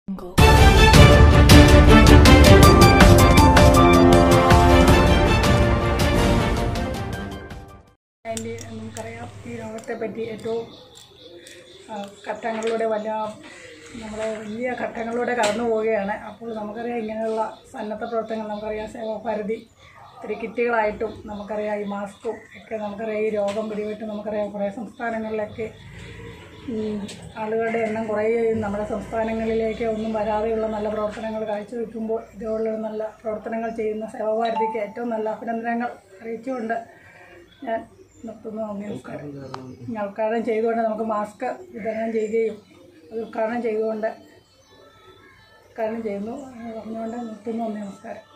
അതിൻ്റെ നമുക്കറിയാം ഈ രോഗത്തെ പറ്റി ഏറ്റവും ആ, ഘട്ടങ്ങളിലൂടെ വല്ല നമ്മളെ വലിയ ഘട്ടങ്ങളിലൂടെ കടന്നു പോവുകയാണ് അപ്പോൾ നമുക്കറിയാം ഇങ്ങനെയുള്ള സന്നദ്ധ പ്രവർത്തനങ്ങൾ നമുക്കറിയാം സേവാഭാരതി ഒത്തിരി കിറ്റുകളായിട്ടും നമുക്കറിയാം ഈ മാസ്കും ഒക്കെ നമുക്കറിയാം ഈ രോഗം പിടിപെട്ട് നമുക്കറിയാം കുറേ സംസ്ഥാനങ്ങളിലൊക്കെ ഉം, ആളുകളുടെ എണ്ണം കുറയുകയും നമ്മുടെ സംസ്ഥാനങ്ങളിലേക്ക് ഒന്നും വരാതെയുള്ള നല്ല പ്രവർത്തനങ്ങൾ കാഴ്ചവെക്കുമ്പോൾ ഇതുപോലുള്ള നല്ല പ്രവർത്തനങ്ങൾ ചെയ്യുന്ന സേവാഭാരതിക്ക് ഏറ്റവും നല്ല അഭിനന്ദനങ്ങൾ അറിയിച്ചുകൊണ്ട് ഞാൻ നിർത്തുന്നു നന്ദി നമസ്കാരം ഇനി ഉദ്ഘാടനം ചെയ്തുകൊണ്ട് നമുക്ക് മാസ്ക് വിതരണം ചെയ്യുകയും അത് ഉദ്ഘാടനം ചെയ്തുകൊണ്ട് ഉദ്ഘാടനം ചെയ്യുന്നു എന്ന് പറഞ്ഞുകൊണ്ട് നിർത്തുന്നു നന്ദി നമസ്കാരം